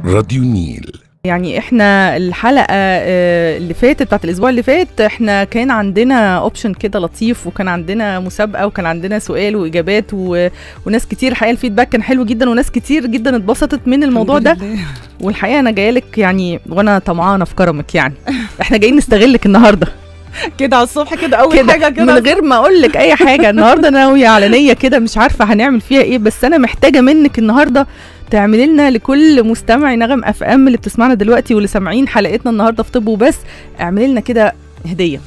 راديو نيل يعني احنا الحلقه آه، اللي فاتت بتاعت الاسبوع اللي فات احنا كان عندنا اوبشن كده لطيف وكان عندنا مسابقه وكان عندنا سؤال واجابات و... وناس كتير الحقيقه الفيدباك كان حلو جدا وناس كتير جدا اتبسطت من الموضوع ده والحقيقه انا جايه لك يعني وانا طمعانه في كرمك يعني احنا جايين نستغلك النهارده كده على الصبح كده اول كده حاجه من كده غير ما اقول لك اي حاجه النهارده انا ناويه على نيه كده مش عارفه هنعمل فيها ايه بس انا محتاجه منك النهارده تعملي لنا لكل مستمعي نغم اف ام اللي بتسمعنا دلوقتي واللي سامعين حلقتنا النهارده في طب وبس اعملي لنا كده هديه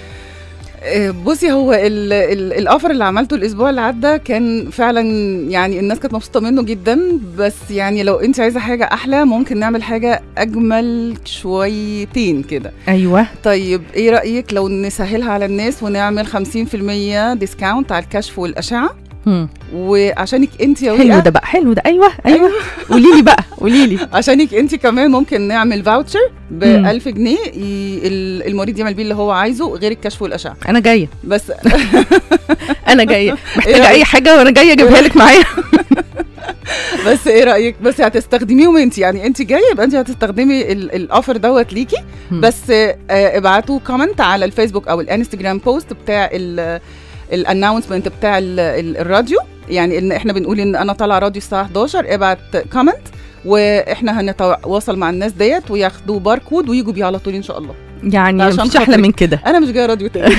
آه، بصي هو ال- ال- الاوفر اللي عملته الاسبوع اللي عدى كان فعلا يعني الناس كانت مبسوطه منه جدا بس يعني لو انت عايزه حاجه احلى ممكن نعمل حاجه اجمل شويتين كده ايوه طيب ايه رايك لو نسهلها على الناس ونعمل 50% ديسكاونت على الكشف والاشعه هم. وعشانك انت يا حلو ويقا ده بقى حلو ده ايوه ايوه قولي لي بقى قولي لي عشانك انت كمان ممكن نعمل فاوتشر ب مم. 1000 جنيه ي- ال- المريض يعمل بيه اللي هو عايزه غير الكشف والاشعه انا جايه بس انا جايه محتاجه رأيك؟ اي حاجه وانا جايه اجيبها لك معايا بس ايه رايك بس هتستخدميهم انت يعني انت جايه يبقى انت هتستخدمي ال- الاوفر دوت ليكي مم. بس آه، ابعتوا كومنت على الفيسبوك او الانستجرام بوست بتاع الانونسمنت بتاع ال- ال- الراديو يعني ان احنا بنقول ان انا طالعه راديو الساعه 11 ابعت كومنت واحنا هنتواصل مع الناس ديت وياخدوا باركود ويجوا بيه على طول ان شاء الله يعني عشان مفيش احلى خاطرك. من كده انا مش جايه راديو تاني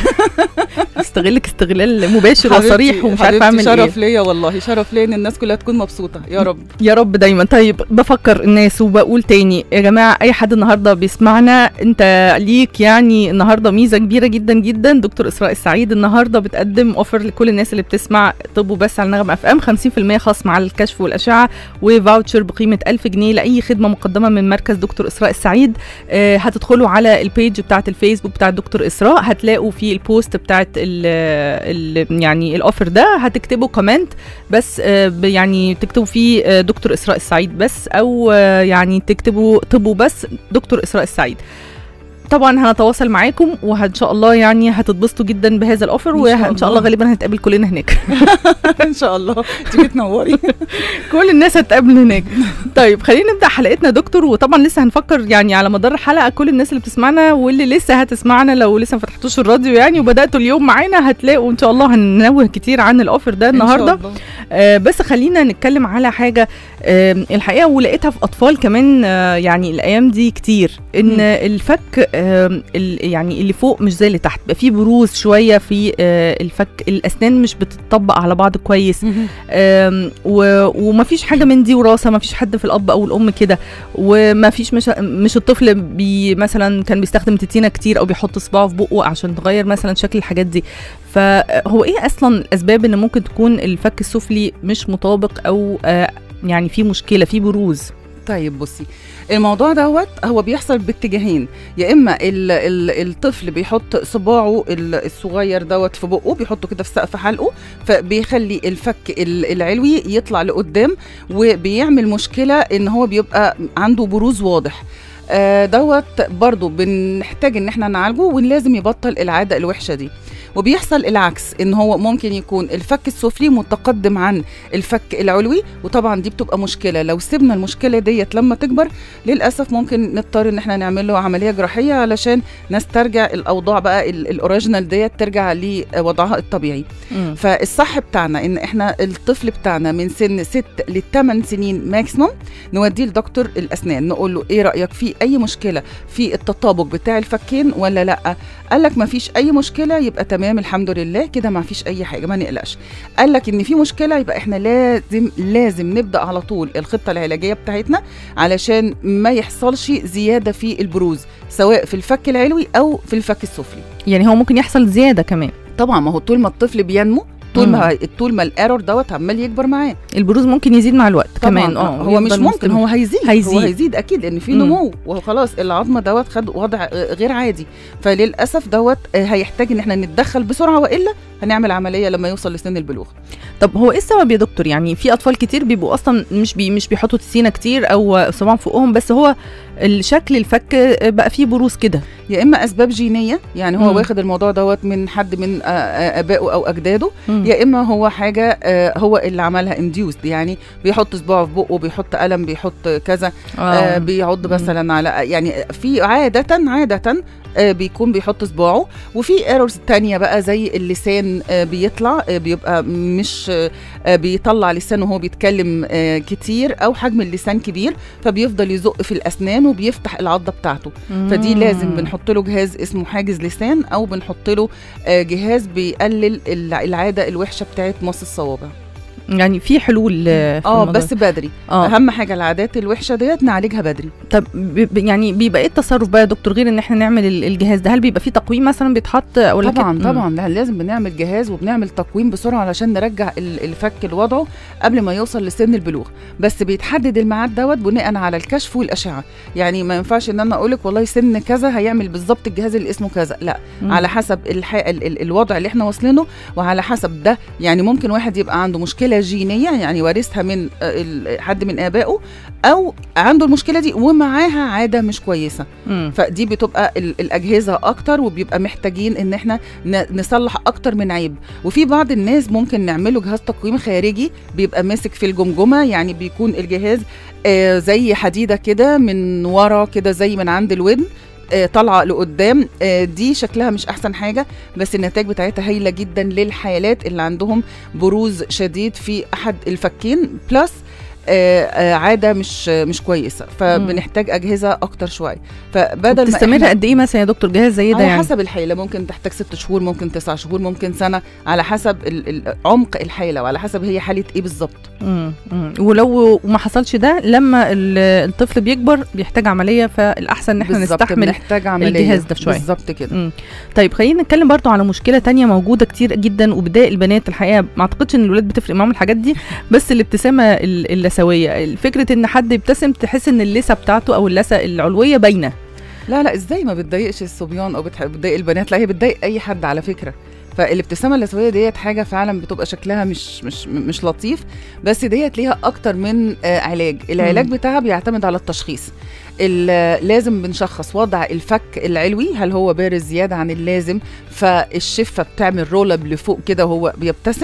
استغلك استغلال مباشر حبيبتي- وصريح ومش عارفه حبيبتي اعمل ايه شرف ليا والله شرف ليا ان الناس كلها تكون مبسوطه يا رب يا رب دايما طيب بفكر الناس وبقول تاني يا جماعه اي حد النهارده بيسمعنا انت ليك يعني النهارده ميزه كبيره جدا جدا دكتور اسراء السعيد النهارده بتقدم اوفر لكل الناس اللي بتسمع طب وبس على نغم اف ام 50% خصم على الكشف والاشعه وفاوتشر بقيمه 1000 جنيه لاي خدمه مقدمه من مركز دكتور اسراء السعيد آه هتدخلوا على البيج بتاعه الفيسبوك بتاع دكتور اسراء هتلاقوا في البوست بتاعه ال ال يعني الاوفر ده هتكتبوا كومنت بس آه، ب- يعني تكتبوا فيه آه، دكتور اسراء السعيد بس او آه، يعني تكتبوا طب بس دكتور اسراء السعيد طبعا هنتواصل معاكم وان شاء الله يعني هتتبسطوا جدا بهذا الاوفر إن شاء وان شاء الله الله. غالبا هنتقابل كلنا هناك ان شاء الله تيجي تنوري كل الناس هتقابل هناك طيب خلينا نبدا حلقتنا يا دكتور وطبعا لسه هنفكر يعني على مدار الحلقه كل الناس اللي بتسمعنا واللي لسه هتسمعنا لو لسه ما فتحتوش الراديو يعني وبداتوا اليوم معانا هتلاقوا ان شاء الله هننوه كتير عن الاوفر ده النهارده إن شاء الله. آه بس خلينا نتكلم على حاجه آه الحقيقه ولقيتها في اطفال كمان آه يعني الايام دي كتير ان مم. الفك آه ال- يعني اللي فوق مش زي اللي تحت بقى في بروز شويه في آه الفك الاسنان مش بتطبق على بعض كويس آم، و- ومفيش حاجه من دي وراثه مفيش حد في الاب او الام كده ومفيش مش مش الطفل بي مثلا كان بيستخدم تتينه كتير او بيحط صباعه في بقه عشان تغير مثلا شكل الحاجات دي فهو ايه اصلا الاسباب ان ممكن تكون الفك السفلي مش مطابق او آه، يعني في مشكله في بروز طيب بصي الموضوع دوت هو بيحصل باتجاهين يا اما ال ال الطفل بيحط صباعه ال- الصغير دوت في بقه بيحطه كده في سقف حلقه فبيخلي الفك ال- العلوي يطلع لقدام وبيعمل مشكله ان هو بيبقى عنده بروز واضح آه، دوت برضو بنحتاج ان احنا نعالجه ولازم يبطل العاده الوحشه دي وبيحصل العكس ان هو ممكن يكون الفك السفلي متقدم عن الفك العلوي وطبعا دي بتبقى مشكله لو سيبنا المشكله ديت لما تكبر للاسف ممكن نضطر ان احنا نعمل له عمليه جراحيه علشان نسترجع الاوضاع بقى ال- الاوريجينال ديت ترجع لوضعها الطبيعي فالصح بتاعنا ان احنا الطفل بتاعنا من سن 6 ل 8 سنين ماكسيموم نوديه لدكتور الاسنان نقول له ايه رايك في اي مشكله في التطابق بتاع الفكين ولا لا قال لك ما فيش اي مشكله يبقى تمام الحمد لله كده ما فيش اي حاجه ما نقلقش قال لك ان في مشكله يبقى احنا لازم لازم نبدا على طول الخطه العلاجيه بتاعتنا علشان ما يحصلش زياده في البروز سواء في الفك العلوي او في الفك السفلي يعني هو ممكن يحصل زياده كمان طبعا ما هو طول ما الطفل بينمو طول مم. ما طول ما الايرور دوت عمال يكبر معاه البروز ممكن يزيد مع الوقت طبعا كمان اه هو مش يفضل ممكن مستمر. هو هيزيد هيزيد. هو هيزيد اكيد لان في مم. نمو وهو خلاص العظمه دوت خد وضع آه، غير عادي فللاسف دوت آه، هيحتاج ان احنا نتدخل بسرعه والا هنعمل عمليه لما يوصل لسن البلوغ طب هو ايه السبب يا دكتور يعني في اطفال كتير بيبقوا اصلا مش بي مش بيحطوا تسينه كتير او صباعهم فوقهم بس هو الشكل الفك آه، بقى فيه بروز كده يا اما اسباب جينيه يعني هو مم. واخد الموضوع دوت من حد من آه، آه، ابائه او اجداده مم. يا اما هو حاجه آه، هو اللي عملها انديوست يعني بيحط صباعه في بقه بيحط قلم بيحط كذا آه بيعض مم. مثلا على يعني في عاده عاده آه، بيكون بيحط صباعه وفي ايرورز تانية بقى زي اللسان آه، بيطلع آه، بيبقى مش آه، آه، بيطلع لسانه وهو بيتكلم آه، كتير او حجم اللسان كبير فبيفضل يزق في الاسنان وبيفتح العضه بتاعته فدي مم. لازم بنحط له جهاز اسمه حاجز لسان او بنحط له آه، جهاز بيقلل الع- العاده الوحشه بتاعت مص الصوابع يعني في حلول آه، في اه الموضوع بس بدري اه اهم حاجه العادات الوحشه ديت نعالجها بدري طب ب- ب- يعني بيبقى ايه التصرف بقى يا دكتور غير ان احنا نعمل ال- الجهاز ده هل بيبقى فيه تقويم مثلا بيتحط ولا طبعا كده؟ طبعا لا لازم بنعمل جهاز وبنعمل تقويم بسرعه علشان نرجع ال- الفك لوضعه قبل ما يوصل لسن البلوغ بس بيتحدد الميعاد دوت بناء على الكشف والاشعه يعني ما ينفعش ان انا اقول لك والله سن كذا هيعمل بالظبط الجهاز اللي اسمه كذا لا مم. على حسب الح... ال... ال... الوضع اللي احنا واصلينه وعلى حسب ده يعني ممكن واحد يبقى عنده مشكله جينيه يعني وارثها من آه، ال- حد من ابائه او عنده المشكله دي ومعاها عاده مش كويسه مم. فدي بتبقى ال- الاجهزه اكتر وبيبقى محتاجين ان احنا ن- نصلح اكتر من عيب وفي بعض الناس ممكن نعمله جهاز تقويم خارجي بيبقى ماسك في الجمجمه يعني بيكون الجهاز آه زي حديده كده من ورا كده زي من عند الودن آه، طالعه لقدام آه، دي شكلها مش احسن حاجه بس النتائج بتاعتها هايله جدا للحالات اللي عندهم بروز شديد في احد الفكين بلس آه، آه، عاده مش مش كويسه فبنحتاج اجهزه اكتر شويه فبدل ما تستمر إحنا- قد ايه مثلا يا دكتور جهاز زي ده على يعني حسب الحاله ممكن تحتاج ست شهور ممكن تسع شهور ممكن سنه على حسب ال- ال- عمق الحاله وعلى حسب هي حاله ايه بالظبط مم. مم. ولو ما حصلش ده لما ال- الطفل بيكبر بيحتاج عمليه فالاحسن ان احنا بالظبط نستحمل بنحتاج عمليه الجهاز ده شوية. بالظبط كده مم. طيب خلينا نتكلم برضو على مشكله تانية موجوده كتير جدا وبتضايق البنات الحقيقه ما اعتقدش ان الولاد بتفرق معاهم الحاجات دي بس الابتسامه ال- اللثويه فكره ان حد يبتسم تحس ان اللثه بتاعته او اللثه العلويه باينه لا لا ازاي ما بتضايقش الصبيان او بتح- بتضايق البنات لا هي بتضايق اي حد على فكره فالابتسامه اللثويه ديت حاجه فعلا بتبقى شكلها مش مش مش لطيف بس ديت ليها اكتر من آه علاج العلاج مم. بتاعها بيعتمد على التشخيص ال- لازم بنشخص وضع الفك العلوي هل هو بارز زياده عن اللازم فالشفه بتعمل رولب لفوق كده وهو بيبتسم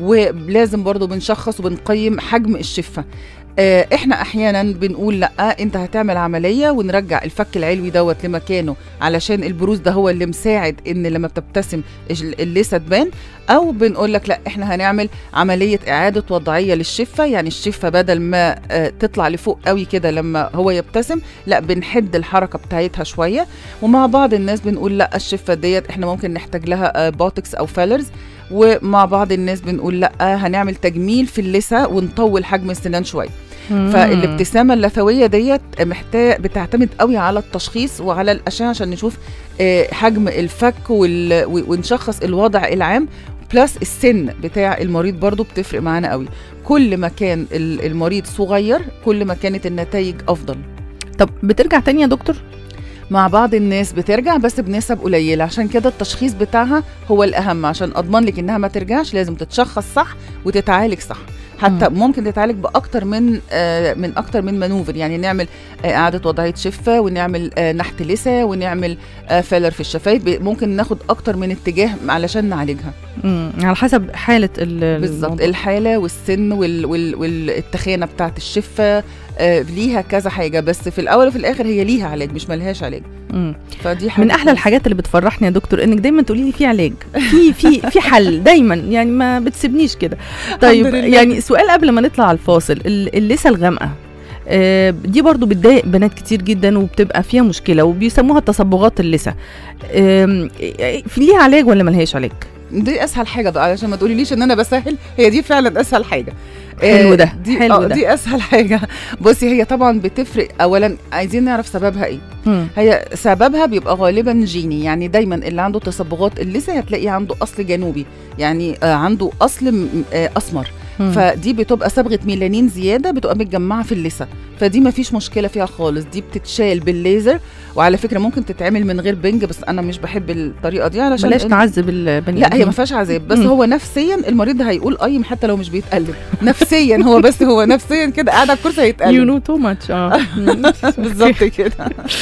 ولازم برضو بنشخص وبنقيم حجم الشفه آه، احنا احيانا بنقول لا انت هتعمل عمليه ونرجع الفك العلوي دوت لمكانه علشان البروز ده هو اللي مساعد ان لما بتبتسم ال- اللثه تبان او بنقول لك لا احنا هنعمل عمليه اعاده وضعيه للشفه يعني الشفه بدل ما آه، تطلع لفوق قوي كده لما هو يبتسم لا بنحد الحركه بتاعتها شويه ومع بعض الناس بنقول لا الشفه ديت احنا ممكن نحتاج لها آه، بوتكس او فيلرز ومع بعض الناس بنقول لا هنعمل تجميل في اللثه ونطول حجم السنان شويه فالابتسامه اللثويه ديت محتاج بتعتمد قوي على التشخيص وعلى الاشعه عشان نشوف آه، حجم الفك وال- و- ونشخص الوضع العام بلس السن بتاع المريض برضو بتفرق معانا قوي كل ما كان ال- المريض صغير كل ما كانت النتائج افضل طب بترجع تاني يا دكتور مع بعض الناس بترجع بس بنسب قليله عشان كده التشخيص بتاعها هو الاهم عشان اضمن لك انها ما ترجعش لازم تتشخص صح وتتعالج صح حتى ممكن تتعالج باكتر من آه من اكتر من مانوفر يعني نعمل آه اعاده وضعيه شفه ونعمل آه نحت لثه ونعمل آه فيلر في الشفايف ب- ممكن ناخد اكتر من اتجاه علشان نعالجها مم. على حسب حاله ال- بالظبط الموضوع. الحاله والسن وال وال والتخانه بتاعت الشفه آه ليها كذا حاجه بس في الاول وفي الاخر هي ليها علاج مش ملهاش علاج مم. فدي حاجه من احلى كويسة. الحاجات اللي بتفرحني يا دكتور انك دايما تقولي لي في علاج في في في حل دايما يعني ما بتسيبنيش كده طيب لله. يعني سؤال قبل ما نطلع على الفاصل ال- اللثه الغامقه آه، دي برضو بتضايق بنات كتير جدا وبتبقى فيها مشكله وبيسموها تصبغات اللثه آم، في ليها علاج ولا ملهاش علاج دي اسهل حاجه بقى علشان ما تقوليليش ان انا بسهل هي دي فعلا اسهل حاجه حلو آه، ده، دي حلو آه، ده. دي اسهل حاجه بصي هي طبعا بتفرق اولا عايزين نعرف سببها ايه مم. هي سببها بيبقى غالبا جيني يعني دايما اللي عنده تصبغات اللثه هتلاقيه عنده اصل جنوبي يعني آه عنده اصل م- آه اسمر مم. فدي بتبقى صبغه ميلانين زياده بتبقى متجمعه في اللثه فدي ما فيش مشكله فيها خالص دي بتتشال بالليزر وعلى فكره ممكن تتعمل من غير بنج بس انا مش بحب الطريقه دي علشان بلاش ال- نعذب البني لا هي آدمين. ما فيهاش عذاب بس مم. هو نفسيا المريض هيقول ايم حتى لو مش بيتقلب نفسيا هو بس هو نفسيا كده قاعد على الكرسي يو هيتقلب نو تو ماتش اه بالظبط كده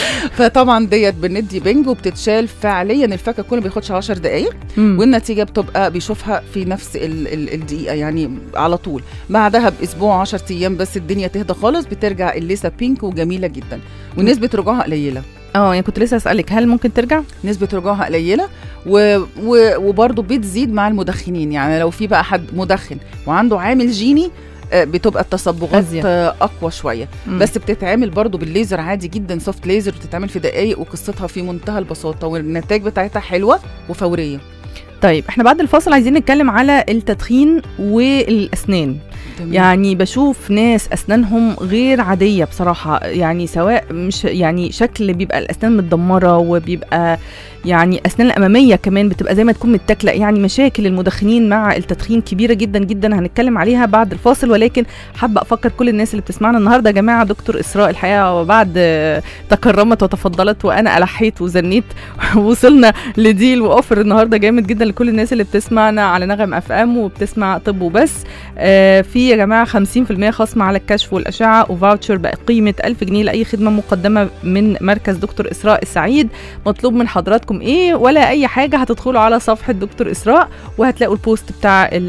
فطبعا ديت بندي بنج وبتتشال فعليا الفكه كله بياخدش 10 دقائق مم. والنتيجه بتبقى بيشوفها في نفس ال ال الدقيقه يعني على طول بعدها باسبوع 10 ايام بس الدنيا تهدى خالص بترجع الليسه بينك وجميله جدا ونسبه رجوعها قليله اه يعني كنت لسه اسالك هل ممكن ترجع؟ نسبة رجوعها قليلة و... و... وبرضه بتزيد مع المدخنين يعني لو في بقى حد مدخن وعنده عامل جيني آه، بتبقى التصبغات أزيد. آه، اقوى شويه مم. بس بتتعمل برضو بالليزر عادي جدا سوفت ليزر بتتعمل في دقائق وقصتها في منتهى البساطه والنتائج بتاعتها حلوه وفوريه طيب احنا بعد الفاصل عايزين نتكلم على التدخين والاسنان يعني بشوف ناس اسنانهم غير عاديه بصراحه يعني سواء مش يعني شكل بيبقى الاسنان متدمره وبيبقى يعني اسنان الاماميه كمان بتبقى زي ما تكون متاكله يعني مشاكل المدخنين مع التدخين كبيره جدا جدا هنتكلم عليها بعد الفاصل ولكن حابه افكر كل الناس اللي بتسمعنا النهارده يا جماعه دكتور اسراء الحقيقه وبعد آه، تكرمت وتفضلت وانا الحيت وزنيت وصلنا لديل واوفر النهارده جامد جدا لكل الناس اللي بتسمعنا على نغم اف ام وبتسمع طب وبس آه، في يا جماعه 50% خصم على الكشف والاشعه وفاوتشر بقيمه 1000 جنيه لاي خدمه مقدمه من مركز دكتور اسراء السعيد مطلوب من حضراتكم ايه ولا اي حاجه هتدخلوا على صفحه دكتور اسراء وهتلاقوا البوست بتاع ال-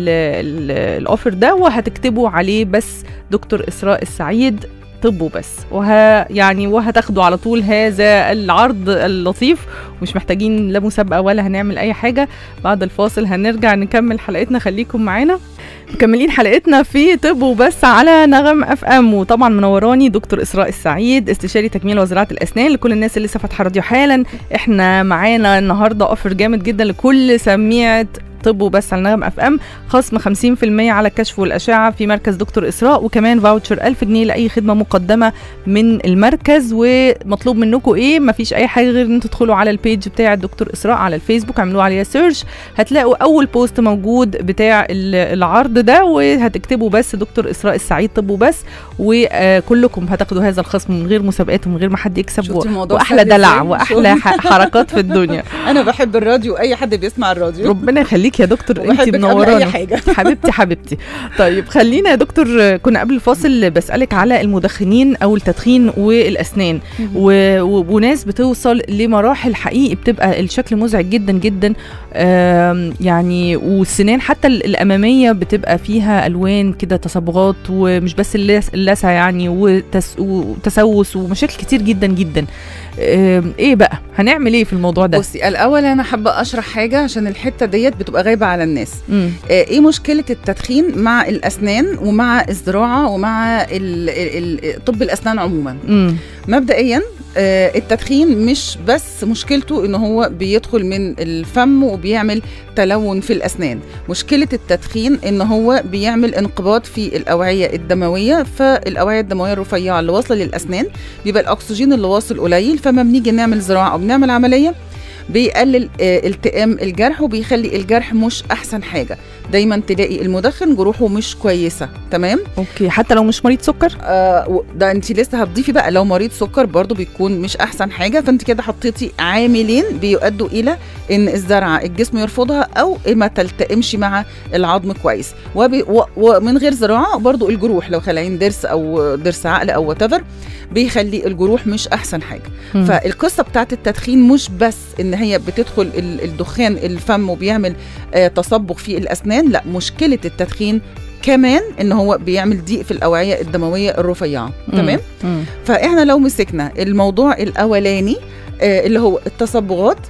ال- الاوفر ده وهتكتبوا عليه بس دكتور اسراء السعيد طب وبس وه يعني وهتاخدوا على طول هذا العرض اللطيف ومش محتاجين لا مسابقه ولا هنعمل اي حاجه بعد الفاصل هنرجع نكمل حلقتنا خليكم معانا مكملين حلقتنا في طب وبس على نغم اف ام وطبعا منوراني دكتور اسراء السعيد استشاري تكميل وزراعه الاسنان لكل الناس اللي لسه فاتحه راديو حالا احنا معانا النهارده اوفر جامد جدا لكل سميعه طب وبس على نغم اف ام خصم 50% على الكشف والاشعه في مركز دكتور اسراء وكمان فاوتشر 1000 جنيه لاي خدمه مقدمه من المركز ومطلوب منكم ايه مفيش اي حاجه غير ان انتوا تدخلوا على البيج بتاع الدكتور اسراء على الفيسبوك اعملوا عليها سيرش هتلاقوا اول بوست موجود بتاع ال- العرض ده وهتكتبوا بس دكتور اسراء السعيد طب وبس وكلكم هتاخدوا هذا الخصم من غير مسابقات ومن غير ما حد يكسب شفتي و- الموضوع واحلى سهل دلع إزاي؟ واحلى ح- حركات في الدنيا انا بحب الراديو اي حد بيسمع الراديو ربنا يخليك يا دكتور انت وبحبك قبل اي منوراني حاجه حبيبتي حبيبتي طيب خلينا يا دكتور كنا قبل الفاصل بسألك على المدخنين أو التدخين والأسنان و... و... وناس بتوصل لمراحل حقيقي بتبقى الشكل مزعج جدا جدا آم، يعني والسنان حتى ال- الأمامية بتبقى فيها ألوان كده تصبغات ومش بس اللس... اللثة يعني وتس... وتسوس ومشاكل كتير جدا جدا آم، ايه بقى هنعمل ايه في الموضوع ده بصي الاول انا حابه اشرح حاجه عشان الحته ديت بتبقى غايبه على الناس مم. آه، ايه مشكله التدخين مع الاسنان ومع الزراعه ومع ال ال ال طب الاسنان عموما مم. مبدئيا آه، التدخين مش بس مشكلته ان هو بيدخل من الفم وبيعمل تلون في الاسنان مشكله التدخين ان هو بيعمل انقباض في الاوعيه الدمويه فالاوعيه الدمويه الرفيعه اللي واصله للاسنان بيبقى الاكسجين اللي واصل قليل فما بنيجي نعمل زراعه او بنعمل عمليه بيقلل آه، التئام الجرح وبيخلي الجرح مش احسن حاجه دايما تلاقي المدخن جروحه مش كويسه تمام اوكي حتى لو مش مريض سكر آه و- ده انت لسه هتضيفي بقى لو مريض سكر برضو بيكون مش احسن حاجه فانت كده حطيتي عاملين بيؤدوا الى ان الزرعه الجسم يرفضها او ما تلتئمش مع العظم كويس وبي و ومن غير زراعه برضو الجروح لو خلايين ضرس او ضرس عقل او وات بيخلي الجروح مش احسن حاجه مم. فالقصه بتاعت التدخين مش بس ان هي بتدخل ال- الدخان الفم وبيعمل آه تصبغ في الاسنان لا مشكله التدخين كمان ان هو بيعمل ضيق في الاوعيه الدمويه الرفيعه تمام مم. فاحنا لو مسكنا الموضوع الاولاني آه اللي هو التصبغات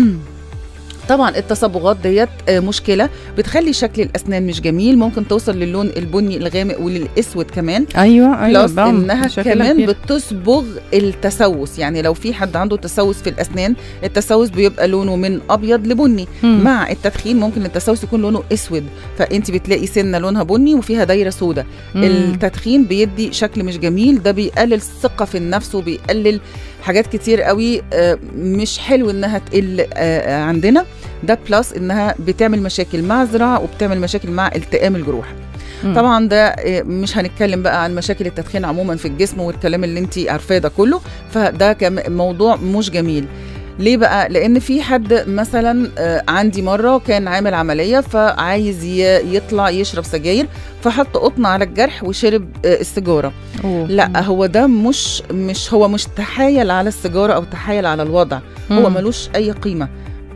طبعا التصبغات ديت آه، مشكله بتخلي شكل الاسنان مش جميل ممكن توصل للون البني الغامق وللاسود كمان ايوه ايوه بلس بعمل انها مشاكلها كمان كبيرة. بتصبغ التسوس يعني لو في حد عنده تسوس في الاسنان التسوس بيبقى لونه من ابيض لبني مم. مع التدخين ممكن التسوس يكون لونه اسود فانت بتلاقي سنه لونها بني وفيها دايره سوداء مم. التدخين بيدي شكل مش جميل ده بيقلل الثقه في النفس وبيقلل حاجات كتير قوي آه، مش حلو انها تقل آه، آه، عندنا ده بلس انها بتعمل مشاكل مع الزراعه وبتعمل مشاكل مع التئام الجروح مم. طبعا ده آه، مش هنتكلم بقى عن مشاكل التدخين عموما في الجسم والكلام اللي انت عارفاه ده كله فده كم موضوع مش جميل ليه بقى لان في حد مثلا آه، عندي مره كان عامل عمليه فعايز ي- يطلع يشرب سجاير فحط قطن على الجرح وشرب آه، السيجاره أوه. لا هو ده مش مش هو مش تحايل على السيجاره او تحايل على الوضع هو مم. ملوش اي قيمه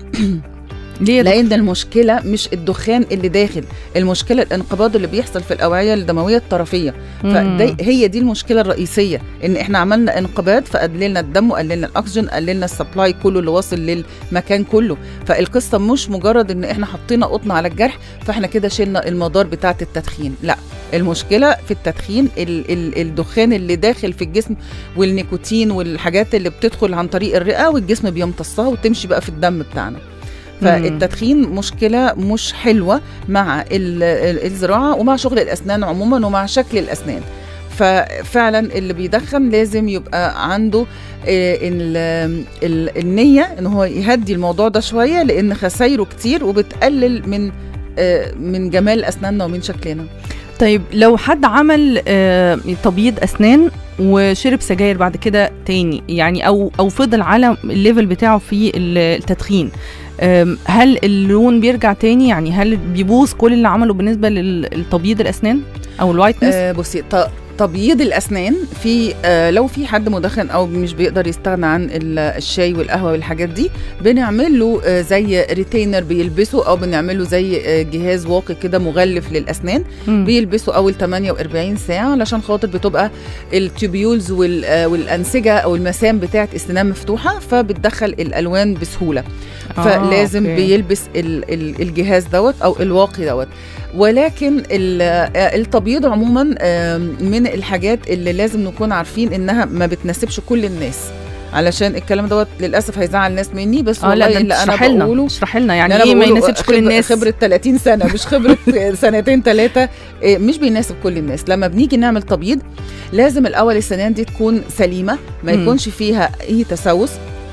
ليه يا دكتور؟ لان المشكله مش الدخان اللي داخل المشكله الانقباض اللي بيحصل في الاوعيه الدمويه الطرفيه مم. فدي هي دي المشكله الرئيسيه ان احنا عملنا انقباض فقللنا الدم وقللنا الاكسجين قللنا السبلاي كله اللي واصل للمكان كله فالقصه مش مجرد ان احنا حطينا قطن على الجرح فاحنا كده شلنا المدار بتاعه التدخين لا المشكله في التدخين ال ال الدخان اللي داخل في الجسم والنيكوتين والحاجات اللي بتدخل عن طريق الرئه والجسم بيمتصها وتمشي بقى في الدم بتاعنا فالتدخين مشكله مش حلوه مع ال- ال- الزراعه ومع شغل الاسنان عموما ومع شكل الاسنان ففعلا اللي بيدخن لازم يبقى عنده آه، ال- ال- النيه ان هو يهدي الموضوع ده شويه لان خسايره كتير وبتقلل من آه، من جمال اسناننا ومن شكلنا طيب لو حد عمل آه، تبييض اسنان وشرب سجاير بعد كده تاني يعني او او فضل على الليفل بتاعه في ال- التدخين آم، هل اللون بيرجع تاني يعني هل بيبوظ كل اللي عمله بالنسبه للتبييض الاسنان او الوايتنس آه بصي ط- تبييض الاسنان في آه لو في حد مدخن او مش بيقدر يستغنى عن ال- الشاي والقهوه والحاجات دي بنعمل له آه زي ريتينر بيلبسه او بنعمل له زي آه جهاز واقي كده مغلف للاسنان مم. بيلبسه اول 48 ساعه علشان خاطر بتبقى التوبيولز وال- آه، والانسجه او المسام بتاعه السنان مفتوحه فبتدخل الالوان بسهوله آه، فلازم أوكي. بيلبس ال ال الجهاز دوت او الواقي دوت ولكن ال- آه، التبييض عموما آم، من الحاجات اللي لازم نكون عارفين انها ما بتناسبش كل الناس علشان الكلام دوت للاسف هيزعل ناس مني بس اه لا والله ده اللي انا اشرح لنا بقوله اشرح لنا يعني يعني أنا ايه ما بقوله يناسبش كل خبرة- الناس خبره 30 سنه مش خبره سنتين ثلاثه مش بيناسب كل الناس لما بنيجي نعمل تبييض لازم الاول السنان دي تكون سليمه ما مم. يكونش فيها اي تسوس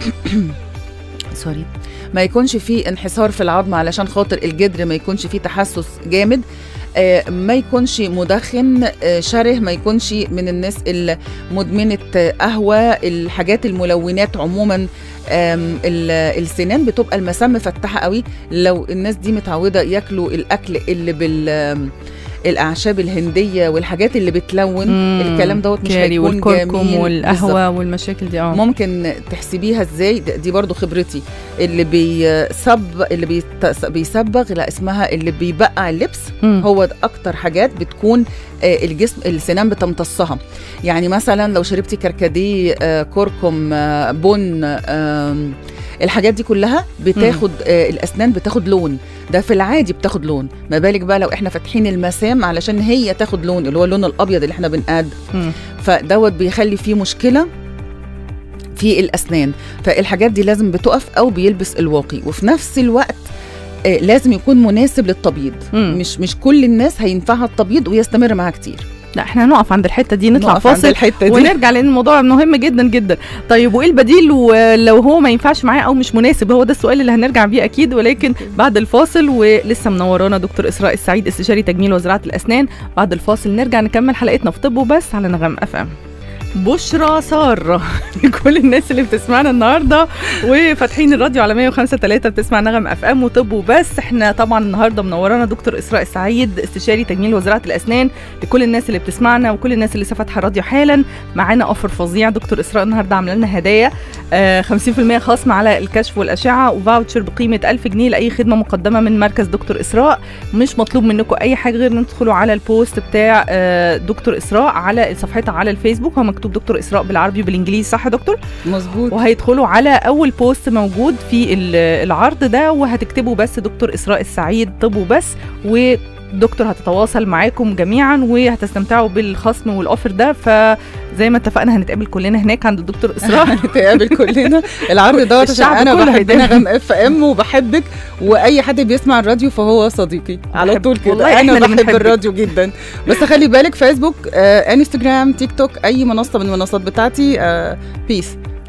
سوري ما يكونش فيه انحسار في العظم علشان خاطر الجدر ما يكونش فيه تحسس جامد آه، ما يكونش مدخن آه، شره ما يكونش من الناس اللي مدمنه آه، قهوه الحاجات الملونات عموما آم، ال- السنان بتبقى المسام مفتحه قوي لو الناس دي متعوده ياكلوا الاكل اللي بال آم، الاعشاب الهنديه والحاجات اللي بتلون مم. الكلام دوت مش كاري هيكون والكركم جميل والقهوه والمشاكل دي اه ممكن تحسبيها ازاي د- دي برضو خبرتي اللي بيصب اللي بيت- بيصبغ لا اسمها اللي بيبقع اللبس مم. هو ده اكتر حاجات بتكون آه، الجسم السنان بتمتصها يعني مثلا لو شربتي كركديه آه، كركم آه، بن آم، الحاجات دي كلها بتاخد آه، الاسنان بتاخد لون ده في العادي بتاخد لون ما بالك بقى لو احنا فاتحين المسام علشان هي تاخد لون اللي هو اللون الابيض اللي احنا بنقاد مم. فدوت بيخلي فيه مشكله في الاسنان فالحاجات دي لازم بتقف او بيلبس الواقي وفي نفس الوقت آه، لازم يكون مناسب للتبييض مم. مش مش كل الناس هينفعها التبييض ويستمر معاها كتير لا احنا هنقف عند الحته دي نطلع نقف عند فاصل الحته دي ونرجع لان الموضوع مهم جدا جدا طيب وايه البديل ولو هو ما ينفعش معاه او مش مناسب هو ده السؤال اللي هنرجع بيه اكيد ولكن بعد الفاصل ولسه منورانا دكتور اسراء السعيد استشاري تجميل وزراعه الاسنان بعد الفاصل نرجع نكمل حلقتنا في طب وبس على نغم اف ام بشرى سارة لكل الناس اللي بتسمعنا النهارده وفاتحين الراديو على 105 3 بتسمع نغم اف ام وطب وبس احنا طبعا النهارده منورانا دكتور اسراء السعيد استشاري تجميل وزراعه الاسنان لكل الناس اللي بتسمعنا وكل الناس اللي لسه فاتحه الراديو حالا معانا اوفر فظيع دكتور اسراء النهارده عامله لنا هدايا آه 50% خصم على الكشف والاشعه وفاوتشر بقيمه 1000 جنيه لاي خدمه مقدمه من مركز دكتور اسراء مش مطلوب منكم اي حاجه غير ان تدخلوا على البوست بتاع آه دكتور اسراء على صفحتها على الفيسبوك هو مكتوب دكتور اسراء بالعربي وبالانجليزي صح يا دكتور مظبوط وهيدخلوا على اول بوست موجود في ال- العرض ده وهتكتبوا بس دكتور اسراء السعيد طب وبس ودكتور هتتواصل معاكم جميعا وهتستمتعوا بالخصم والاوفر ده فزي ما اتفقنا هنتقابل كلنا هناك عند الدكتور اسراء نتقابل كلنا العرض دوت عشان الشعب انا كله بحب هيتقابل. نغم اف ام وبحبك واي حد بيسمع الراديو فهو صديقي على بحب- طول والله كده إحنا انا اللي بحب بنحبك. الراديو جدا بس خلي بالك فيسبوك آه انستجرام تيك توك اي منصه من المنصات بتاعتي آه بيس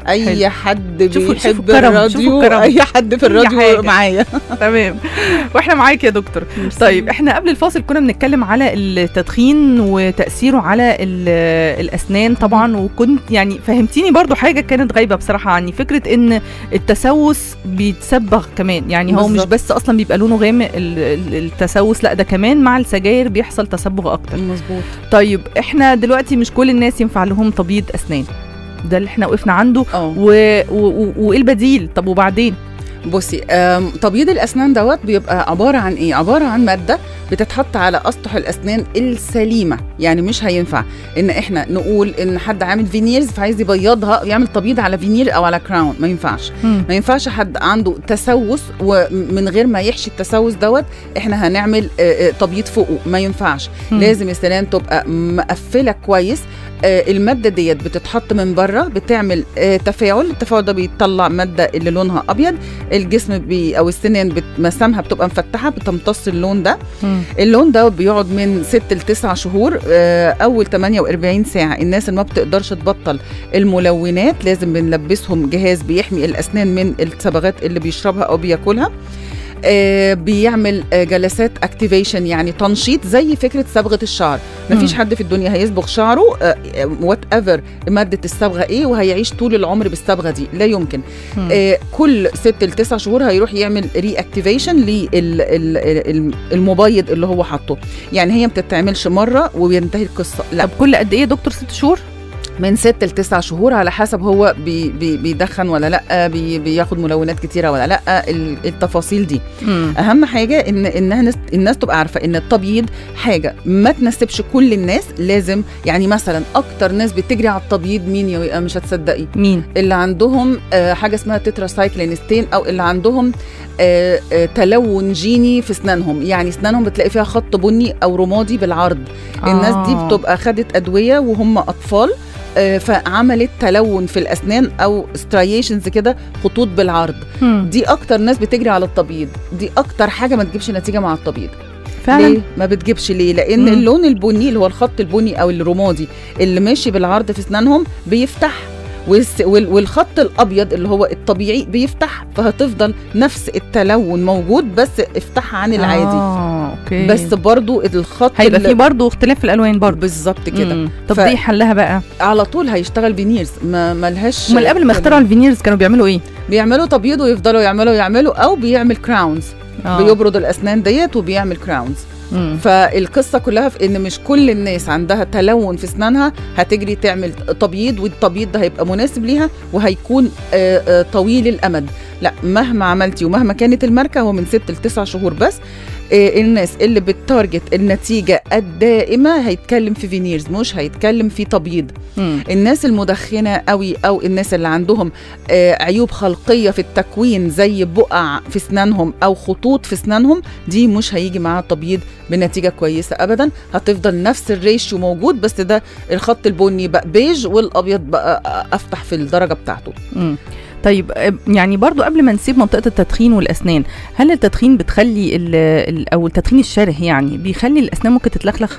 اي حد شوفوا- بيحب شوفوا الكرم، شوفوا الراديو الكرم. اي حد في الراديو حاجة. معايا تمام واحنا معاك يا دكتور طيب احنا قبل الفاصل كنا بنتكلم على التدخين وتاثيره على ال- الاسنان طبعا وكنت يعني فهمتيني برضو حاجه كانت غايبه بصراحه عني فكره ان التسوس بيتسبغ كمان يعني هو مش بالظبط. بس اصلا بيبقى لونه غامق ال- ال- التسوس لا ده كمان مع السجاير بيحصل تسبغ اكتر مظبوط طيب احنا دلوقتي مش كل الناس ينفع لهم تبييض اسنان ده اللي احنا وقفنا عنده اه و... و... و... وايه البديل طب وبعدين بصي آم، تبييض الاسنان دوت بيبقى عباره عن ايه عباره عن ماده بتتحط على اسطح الاسنان السليمه يعني مش هينفع ان احنا نقول ان حد عامل فينيرز فعايز يبيضها يعمل تبييض على فينير او على كراون ما ينفعش ما ينفعش حد عنده تسوس ومن غير ما يحشي التسوس دوت احنا هنعمل آه، آه، تبييض فوقه ما ينفعش مم. لازم السنان تبقى مقفله كويس آه، الماده ديت بتتحط من بره بتعمل آه، تفاعل التفاعل ده بيطلع ماده اللي لونها ابيض الجسم بي او السنان بت- مسامها بتبقى مفتحه بتمتص اللون ده مم. اللون ده بيقعد من 6 ل 9 شهور آه، اول 48 ساعه الناس اللي ما بتقدرش تبطل الملونات لازم بنلبسهم جهاز بيحمي الاسنان من الصبغات اللي بيشربها او بياكلها آه بيعمل آه جلسات اكتيفيشن يعني تنشيط زي فكره صبغه الشعر مفيش مم. حد في الدنيا هيصبغ شعره وات ايفر ماده الصبغه ايه وهيعيش طول العمر بالصبغه دي لا يمكن مم. آه كل ست لتسع شهور هيروح يعمل ري اكتيفيشن للمبيض اللي هو حاطه يعني هي ما بتتعملش مره وبينتهي القصه لا طب كل قد ايه يا دكتور ست شهور من ست لتسع شهور على حسب هو بي بي بيدخن ولا لا بي بياخد ملونات كتيره ولا لا ال- التفاصيل دي مم. اهم حاجه ان انها ناس الناس تبقى عارفه ان التبييض حاجه ما تناسبش كل الناس لازم يعني مثلا اكتر ناس بتجري على التبييض مين يا وئام مش هتصدقي مين اللي عندهم آه، حاجه اسمها تتراسايكلينستين او اللي عندهم آه، آه، تلون جيني في اسنانهم يعني اسنانهم بتلاقي فيها خط بني او رمادي بالعرض الناس دي آه. بتبقى خدت ادويه وهم اطفال آه، فعملت تلون في الاسنان او سترايشنز كده خطوط بالعرض مم. دي اكتر ناس بتجري على التبييض دي اكتر حاجه ما تجيبش نتيجه مع التبييض فعلا ليه ما بتجيبش ليه لان مم. اللون البني اللي هو الخط البني او الرمادي اللي ماشي بالعرض في اسنانهم بيفتح والس- وال- والخط الابيض اللي هو الطبيعي بيفتح فهتفضل نفس التلون موجود بس افتحها عن العادي اه اوكي بس برضو الخط هيبقى اللي- في برضه اختلاف في الالوان برضه بالظبط كده مم. طب ف- دي حلها بقى على طول هيشتغل فينيرز ما ملهاش امال قبل ما اخترعوا الفينيرز كانوا بيعملوا ايه بيعملوا تبييض ويفضلوا يعملوا يعملوا او بيعمل كراونز آه. بيبرد الاسنان ديت وبيعمل كراونز مم. فالقصه كلها في ان مش كل الناس عندها تلون في اسنانها هتجري تعمل تبييض والتبييض ده هيبقى مناسب ليها وهيكون آه، آه، طويل الامد لا مهما عملتي ومهما كانت الماركه هو من ست لتسع شهور بس آه، الناس اللي بتارجت النتيجه الدائمه هيتكلم في فينيرز مش هيتكلم في تبييض مم. الناس المدخنه قوي او الناس اللي عندهم آه، عيوب خلقيه في التكوين زي بقع في اسنانهم او خطوط في اسنانهم دي مش هيجي معاها تبييض بنتيجه كويسه ابدا هتفضل نفس الريشيو موجود بس ده الخط البني بقى بيج والابيض بقى آه، افتح في الدرجه بتاعته مم. طيب آه، يعني برضو قبل ما نسيب منطقة التدخين والأسنان هل التدخين بتخلي ال ال أو التدخين الشره يعني بيخلي الأسنان ممكن تتلخلخ؟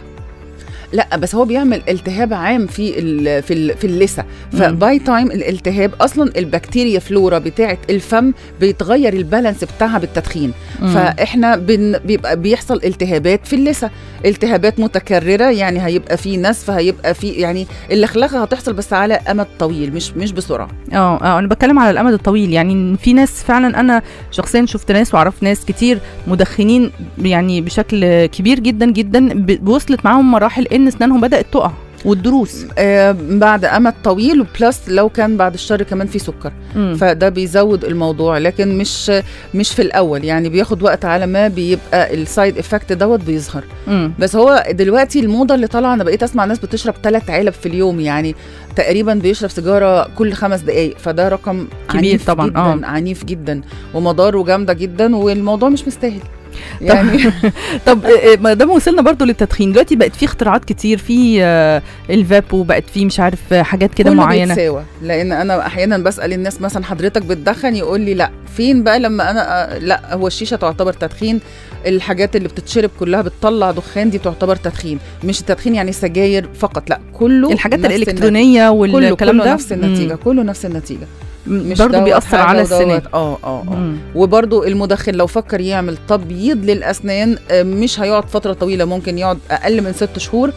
لا بس هو بيعمل التهاب عام في ال في ال في اللثه مم. فباي تايم الالتهاب اصلا البكتيريا فلورا بتاعه الفم بيتغير البالانس بتاعها بالتدخين مم. فاحنا بن بيبقى بيحصل التهابات في اللثه التهابات متكرره يعني هيبقى في نزف هيبقى في يعني اللخلخه هتحصل بس على امد طويل مش مش بسرعه اه اه انا بتكلم على الامد الطويل يعني إن في ناس فعلا انا شخصيا شفت ناس وعرفت ناس كتير مدخنين يعني بشكل كبير جدا جدا ب- وصلت معاهم مراحل ان اسنانهم بدات تقع والضروس آه بعد امد طويل وبلس لو كان بعد الشر كمان في سكر مم. فده بيزود الموضوع لكن مش مش في الاول يعني بياخد وقت على ما بيبقى السايد افكت دوت بيظهر مم. بس هو دلوقتي الموضه اللي طالعه انا بقيت اسمع ناس بتشرب ثلاث علب في اليوم يعني تقريبا بيشرب سيجاره كل خمس دقائق فده رقم كبير عنيف طبعاً، جدا آه. عنيف جدا ومضاره جامده جدا والموضوع مش مستاهل يعني طب آه، ما دام وصلنا برضو للتدخين دلوقتي بقت في اختراعات كتير في آه، الفابو بقت في مش عارف آه، حاجات كده كله معينه بيتساوى لان انا احيانا بسال الناس مثلا حضرتك بتدخن يقول لي لا فين بقى لما انا آه، لا هو الشيشه تعتبر تدخين الحاجات اللي بتتشرب كلها بتطلع دخان دي تعتبر تدخين مش التدخين يعني سجاير فقط لا كله الحاجات نفس الالكترونيه النتيجة. كله والكلام كله ده نفس النتيجه كله نفس النتيجه مش برضه دوت بيأثر حاجة على ودوت- السنان اه اه اه مم. وبرضو المدخن لو فكر يعمل تبييض للاسنان آه، مش هيقعد فتره طويله ممكن يقعد اقل من ست شهور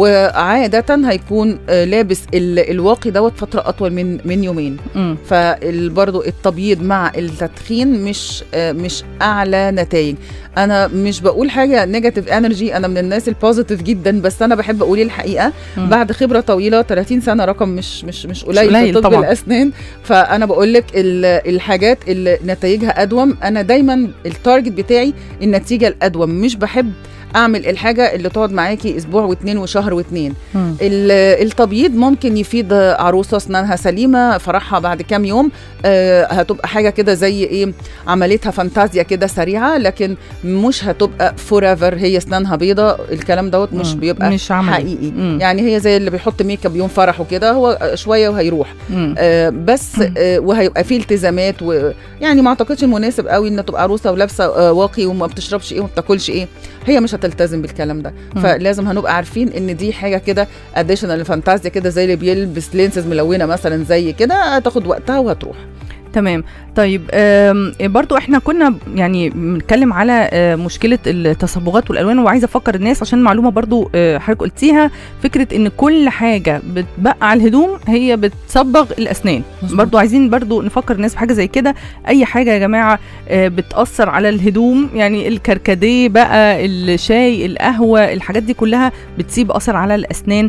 وعاده هيكون آه، لابس ال- الواقي دوت فتره اطول من من يومين مم. فبرضو التبييض مع التدخين مش آه، مش اعلى نتائج انا مش بقول حاجه نيجاتيف انرجي انا من الناس البوزيتيف جدا بس انا بحب اقول الحقيقه مم. بعد خبره طويله 30 سنه رقم مش مش مش قليل, قليل في طب طبعاً. الاسنان فانا بقول لك ال- الحاجات اللي نتائجها ادوم انا دايما التارجت بتاعي النتيجه الادوم مش بحب اعمل الحاجه اللي تقعد معاكي اسبوع واتنين وشهر واتنين مم. ال- التبييض ممكن يفيد عروسه اسنانها سليمه فرحها بعد كام يوم آه، هتبقى حاجه كده زي ايه عملتها فانتازيا كده سريعه لكن مش هتبقى فور هي اسنانها بيضه الكلام دوت مش مم. بيبقى مش عملي. حقيقي مم. يعني هي زي اللي بيحط ميك اب يوم فرحه كده هو شويه وهيروح مم. آه بس مم. آه وهيبقى فيه التزامات ويعني ما اعتقدش المناسب قوي ان تبقى عروسه ولابسه آه واقي وما بتشربش ايه وما بتاكلش ايه هي مش هتلتزم بالكلام ده مم. فلازم هنبقى عارفين ان دي حاجه كده اديشنال فانتازيا كده زي اللي بيلبس لينسز ملونه مثلا زي كده هتاخد وقتها وهتروح تمام طيب آم، برضو احنا كنا يعني بنتكلم على آه، مشكله التصبغات والالوان وعايزه افكر الناس عشان معلومه برضو آه، حضرتك قلتيها فكره ان كل حاجه بتبقى على الهدوم هي بتصبغ الاسنان مظبوط. برضو عايزين برضو نفكر الناس بحاجه زي كده اي حاجه يا جماعه آه، بتاثر على الهدوم يعني الكركديه بقى الشاي القهوه الحاجات دي كلها بتسيب اثر على الاسنان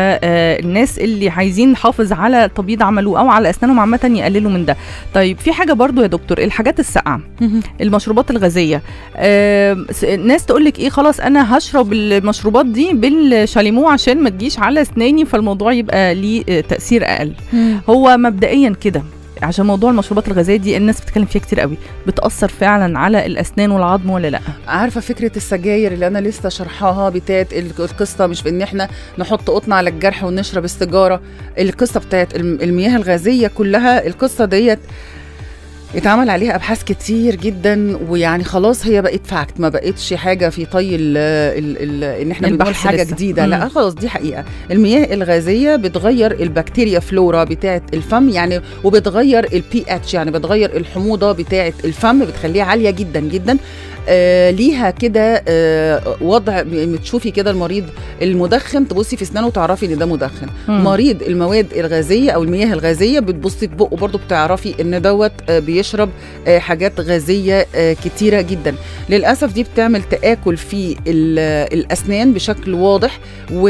فالناس اللي عايزين نحافظ على تبييض عمله او على اسنانهم عامه يقللوا من ده طيب في حاجه برضو يا دكتور الحاجات الساقعه المشروبات الغازيه آم، س- ناس تقول لك ايه خلاص انا هشرب المشروبات دي بالشاليمو عشان ما تجيش على اسناني فالموضوع يبقى ليه آه، تاثير اقل هو مبدئيا كده عشان موضوع المشروبات الغازيه دي الناس بتتكلم فيها كتير قوي بتاثر فعلا على الاسنان والعظم ولا لا عارفه فكره السجاير اللي انا لسه شرحاها بتاعت ال- القصه مش في ان احنا نحط قطن على الجرح ونشرب السيجاره القصه بتاعت الم- المياه الغازيه كلها القصه ديت اتعمل عليها ابحاث كتير جدا ويعني خلاص هي بقت فاكت ما بقتش حاجه في طي ال ال ال ان احنا بنقول البحث حاجه لسه. جديده مم. لا خلاص دي حقيقه المياه الغازيه بتغير البكتيريا فلورا بتاعه الفم يعني وبتغير البي اتش يعني بتغير الحموضه بتاعه الفم بتخليها عاليه جدا جدا آه ليها كده آه وضع بتشوفي كده المريض المدخن تبصي في اسنانه وتعرفي ان ده مدخن مم. مريض المواد الغازيه او المياه الغازيه بتبصي في بقه برضه بتعرفي ان دوت آه، بيشرب آه، حاجات غازيه آه، كتيره جدا للاسف دي بتعمل تاكل في ال- الاسنان بشكل واضح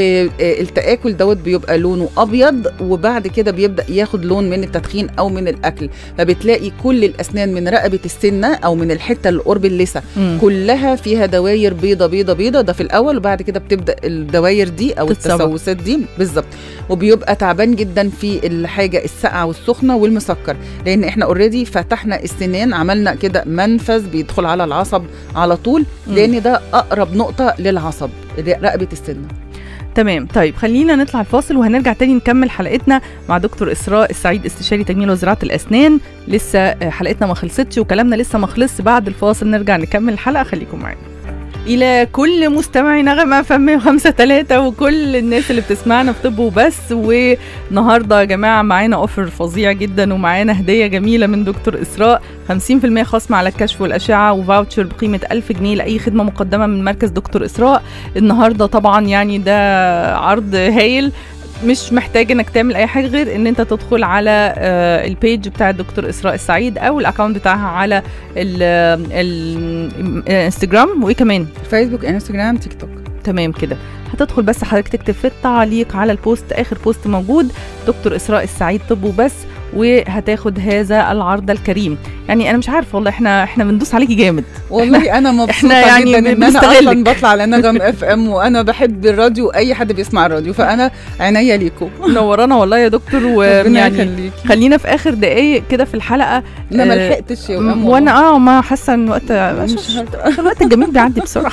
والتاكل دوت بيبقى لونه ابيض وبعد كده بيبدا ياخد لون من التدخين او من الاكل فبتلاقي كل الاسنان من رقبه السنه او من الحته اللي قرب اللثه مم. كلها فيها دواير بيضة بيضة بيضة ده في الأول وبعد كده بتبدأ الدواير دي أو تتصبغ. التسوسات دي بالظبط وبيبقى تعبان جدا في الحاجة الساقعة والسخنة والمسكر لأن احنا اوريدي فتحنا السنان عملنا كده منفذ بيدخل على العصب على طول مم. لأن ده أقرب نقطة للعصب اللي هي رقبة السنة تمام طيب خلينا نطلع الفاصل وهنرجع تاني نكمل حلقتنا مع دكتور اسراء السعيد استشاري تجميل وزراعه الاسنان لسه آه، حلقتنا ما خلصتش وكلامنا لسه ما خلصش بعد الفاصل نرجع نكمل الحلقه خليكم معانا الى كل مستمعي نغمه فم خمسة تلاتة وكل الناس اللي بتسمعنا في طب وبس والنهارده يا جماعه معانا اوفر فظيع جدا ومعانا هديه جميله من دكتور اسراء 50% خصم على الكشف والاشعه وفاوتشر بقيمه 1000 جنيه لاي خدمه مقدمه من مركز دكتور اسراء النهارده طبعا يعني ده عرض هايل مش محتاج انك تعمل اي حاجه غير ان انت تدخل على آه، البيج بتاع الدكتور اسراء السعيد او الاكونت بتاعها على ال- ال- الانستجرام وايه كمان فيسبوك انستجرام تيك توك تمام كده هتدخل بس حضرتك تكتب في التعليق على البوست اخر بوست موجود دكتور اسراء السعيد طب وبس وهتاخد هذا العرض الكريم يعني انا مش عارفه والله احنا احنا بندوس عليكي جامد والله انا مبسوطه إحنا يعني جدا ان انا بنستغلك. اصلا بطلع على نغم اف ام وانا بحب الراديو واي حد بيسمع الراديو فانا عينيا ليكم منورانا والله يا دكتور ربنا ويعني يخليكي خلينا في اخر دقايق كده في الحلقه انا ما آه، لحقتش يا م- أم وانا اه ما حاسه ان وقت مش مش- عارفة. الوقت الجميل بيعدي بسرعه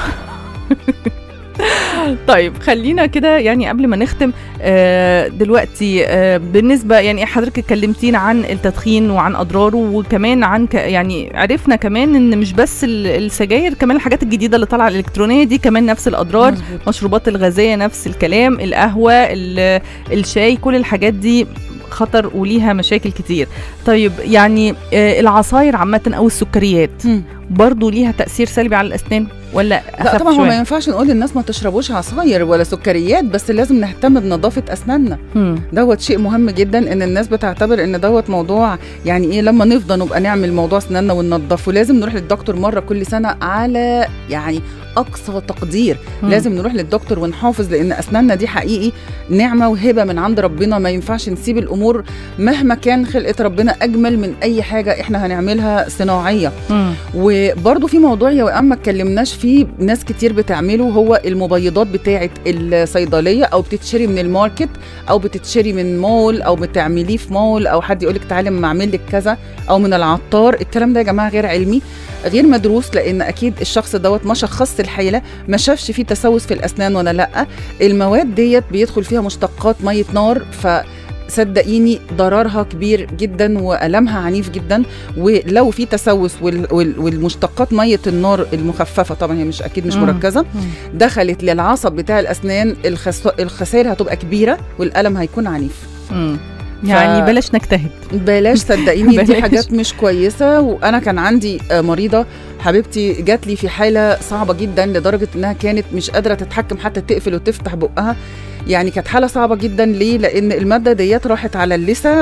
طيب خلينا كده يعني قبل ما نختم آه، دلوقتي آه، بالنسبه يعني حضرتك اتكلمتين عن التدخين وعن اضراره وكمان عن ك يعني عرفنا كمان ان مش بس ال- السجاير كمان الحاجات الجديده اللي طالعه الالكترونيه دي كمان نفس الاضرار مظبوط. مشروبات الغازيه نفس الكلام القهوه ال- الشاي كل الحاجات دي خطر وليها مشاكل كتير طيب يعني آه، العصاير عامه او السكريات مم. برضو ليها تاثير سلبي على الاسنان ولا لا أخف طبعا هو شوية؟ ما ينفعش نقول للناس ما تشربوش عصاير ولا سكريات بس لازم نهتم بنظافه اسناننا مم. دوت شيء مهم جدا ان الناس بتعتبر ان دوت موضوع يعني ايه لما نفضى نبقى نعمل موضوع اسناننا وننضف ولازم نروح للدكتور مره كل سنه على يعني اقصى تقدير مم. لازم نروح للدكتور ونحافظ لان اسناننا دي حقيقي نعمه وهبه من عند ربنا ما ينفعش نسيب الامور مهما كان خلقه ربنا اجمل من اي حاجه احنا هنعملها صناعيه مم. وبرضه في موضوع يا وئام ما اتكلمناش فيه ناس كتير بتعمله هو المبيضات بتاعه الصيدليه او بتتشري من الماركت او بتتشري من مول او بتعمليه في مول او حد يقولك تعالى ما اعمل لك كذا او من العطار الكلام ده يا جماعه غير علمي غير مدروس لان اكيد الشخص دوت ما شخص الحيله ما شافش فيه تسوس في الاسنان ولا لا المواد ديت بيدخل فيها مشتقات ميه نار ف صدقيني ضررها كبير جدا والمها عنيف جدا ولو في تسوس وال- وال- والمشتقات ميه النار المخففه طبعا هي مش اكيد مش مم. مركزه مم. دخلت للعصب بتاع الاسنان الخس... الخسائر هتبقى كبيره والالم هيكون عنيف مم. يعني ف- بلاش نجتهد بلاش صدقيني بلاش. دي حاجات مش كويسه وانا كان عندي آه، مريضه حبيبتي جات لي في حاله صعبه جدا لدرجه انها كانت مش قادره تتحكم حتى تقفل وتفتح بقها يعني كانت حاله صعبه جدا ليه لان الماده ديت راحت على اللثه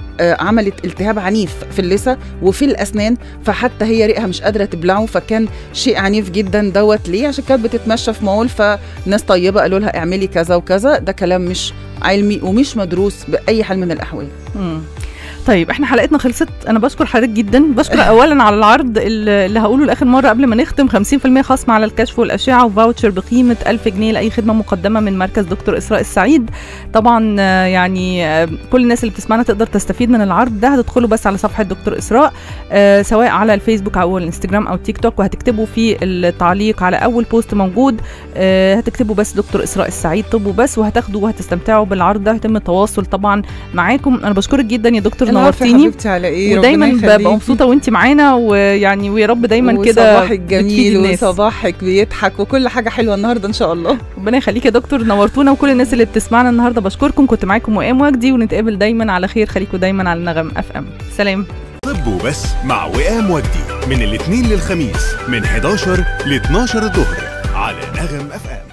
فعملت التهاب عنيف في اللثه وفي الاسنان فحتى هي ريقها مش قادره تبلعه فكان شيء عنيف جدا دوت ليه عشان كانت بتتمشى في مول فناس طيبه قالوا لها اعملي كذا وكذا ده كلام مش علمي ومش مدروس باي حال من الاحوال مم. طيب احنا حلقتنا خلصت انا بشكر حضرتك جدا بشكر اولا على العرض اللي اللي هقوله لاخر مره قبل ما نختم 50% خصم على الكشف والاشعه وفاوتشر بقيمه 1000 جنيه لاي خدمه مقدمه من مركز دكتور اسراء السعيد طبعا آه، يعني آه، كل الناس اللي بتسمعنا تقدر تستفيد من العرض ده هتدخلوا بس على صفحه دكتور اسراء آه، سواء على الفيسبوك او الانستجرام او تيك توك وهتكتبوا في التعليق على اول بوست موجود آه، هتكتبوا بس دكتور اسراء السعيد طب وبس وهتاخدوا وهتستمتعوا بالعرض ده هيتم التواصل طبعا معاكم انا بشكرك جدا يا دكتور العفو يا نورتيني حبيبتي على ايه ودايما ربنا ببقى يخليكي. مبسوطه وانت معانا ويعني ويا رب دايما كده وصباحك بتفيدي جميل الناس. وصباحك بيضحك وكل حاجه حلوه النهارده ان شاء الله ربنا يخليك يا دكتور نورتونا وكل الناس اللي بتسمعنا النهارده بشكركم كنت معاكم وئام وجدي ونتقابل دايما على خير خليكم دايما على نغم اف ام سلام طب وبس مع وئام وجدي من الاثنين للخميس من 11 ل 12 الظهر على نغم اف ام